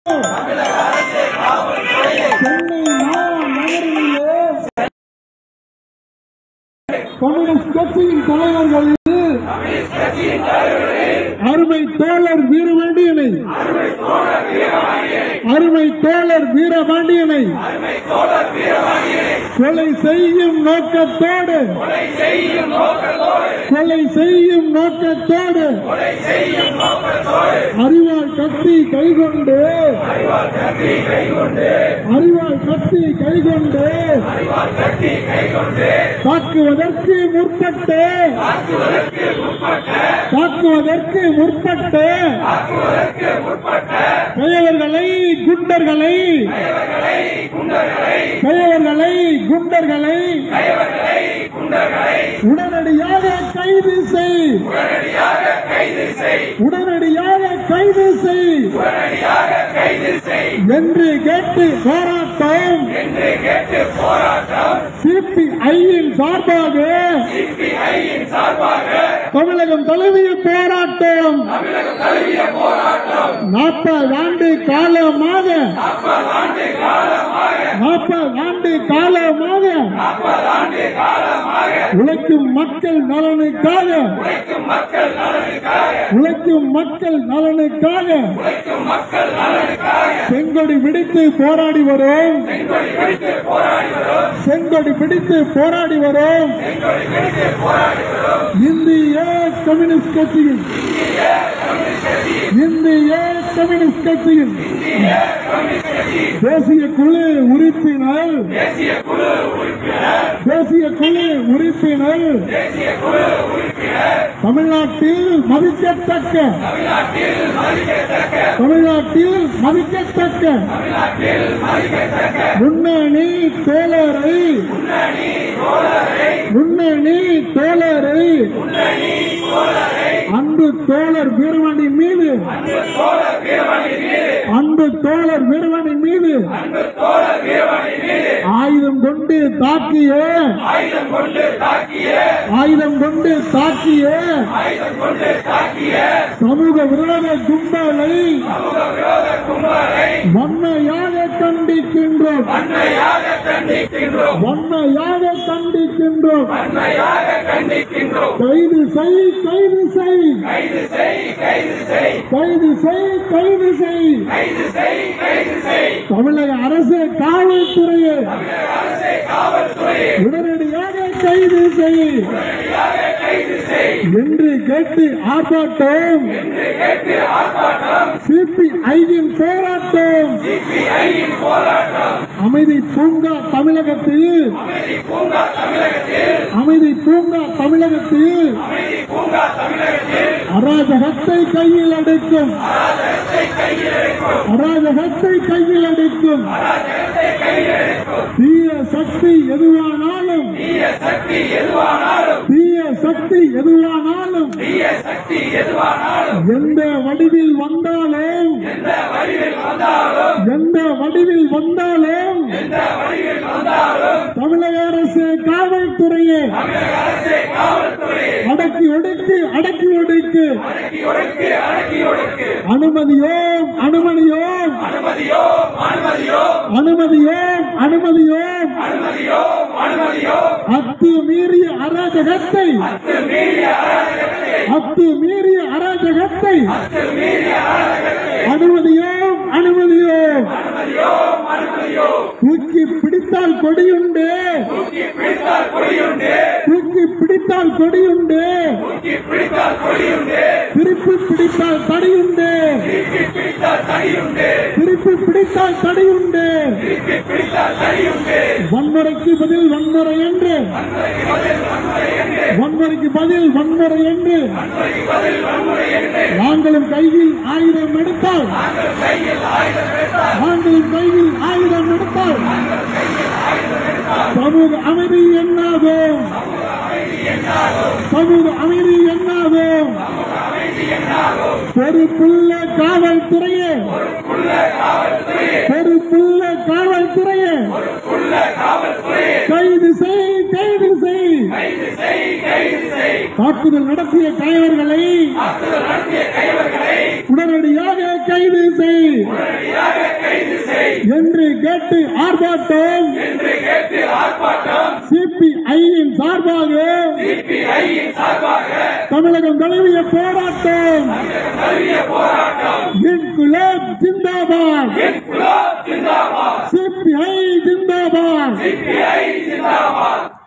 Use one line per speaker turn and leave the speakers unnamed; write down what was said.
Chennai மாநகரிலே communist கட்சியின் தலைவர்களில் அருமை தோழர் வீரபாண்டியனை அருமை தோழர் வீரபாண்டியனை கொலை செய்யும் நோக்கத்தோடு கொலை செய்யும் நோக்கத்தோடு அறிவாள் கத்தி கைகொண்டு அறிவாள் கத்தி கைகொண்டு தாக்குவதற்கு முற்பட்டு தாக்குவதற்கு முற்பட்டு பெயர்களை குண்டர்களை பெயர்களை குண்டர்களை உடனடியாக கைது செய் உடனடியாக கைது செய் என்று கேட்டு போராட்டம் சிபிஐயின் சார்பாக தமிழகம் தழுவிய போராட்டம் நாற்பது ஆண்டு காலமாக நாற்பது ஆண்டு காலமாக உழைக்கும் மக்கள் நலனுக்காக உழைக்கும் மக்கள் நலனுக்காக செங்கொடி பிடித்து போராடி வரும் செங்கொடி பிடித்து போராடி வரும் இந்திய கம்யூனிஸ்ட் கட்சியின் இந்திய கம்யூனிஸ்ட் கட்சியின் தேசிய குழு உறுப்பினர் தேசிய குழு உறுப்பினர் தமிழ்நாட்டில் மதிக்கத்தக்க தமிழ்நாட்டில் மதிக்கத்தக்க முன்னணி தோழரை முன்னணி தோழரை அன்பு தோழர் வீரமணி மீது அன்பு தோழர் வீரமணி மீது ஆயுதம் கொண்டு தாக்கிய ஆயுதம் கொண்டு தாக்கிய சமூக விரோத கும்பலை வன்மையாக கண்டிக்கின்றோம் வன்மையாக கண்டிக்கின்றோம் கைது செய் கைது செய் கைது செய் கைது செய் தமிழக அரசு காவல்துறையை உடனடியாக கைது செய் என்று கேட்டு ஆர்ப்பாட்டம் சிபிஐயின் போராட்டம் அமைதி பூங்கா தமிழகத்தில் அமைதி பூங்கா தமிழகத்தில் அராஜகத்தை கையில் எடுக்கும் அராஜகத்தை கையில் எடுக்கும் தீய சக்தி எதுவானாலும் தீய சக்தி எதுவானாலும் எந்த வடிவில் வந்தாலும் எந்த வடிவில் வந்தாலும் தமிழக அரசு காவல்துறையே அடக்கி ஒடுக்கு அடக்கி ஒடுக்கு அனுமதியோம் அனுமதியோம் அனுமதியோம் அனுமதியோம் அத்து மீறிய அராஜகத்தை அத்து மீறிய அராஜகத்தை அனுமதியோம் அனுமதியோம் தூக்கி பிடித்தால் கொடியுண்டு தூக்கி பிடித்தால் கொடியுண்டு திருப்பி பிடித்தால் தடியுண்டு திருப்பி பிடித்தால் தடியுண்டு வன்முறைக்கு பதில் வன்முறை என்று வன்முறைக்கு பதில் வன்முறை என்று நாங்களும் கையில் ஆயுதம் எடுத்தால் நாங்களும் கையில் ஆயுதம் எடுத்தால் சமூக அமைதி என்னாகும் சமூக அமைதி என்னாகும் பொறுப்புள்ள காவல்துறையே பொறுப்புள்ள காவல்துறையே கைது செய் கைது செய் தாக்குதல் நடத்திய தலைவர்களை உடனடியாக கைது செய் என்று கேட்டு ஆர்ப்பாட்டம் சிபிஐயின் சார்பாக தமிழகம் தழுவிய போராட்டம் இன்குலாப் ஜிந்தாபாத் சிபிஐ ஜிந்தாபாத்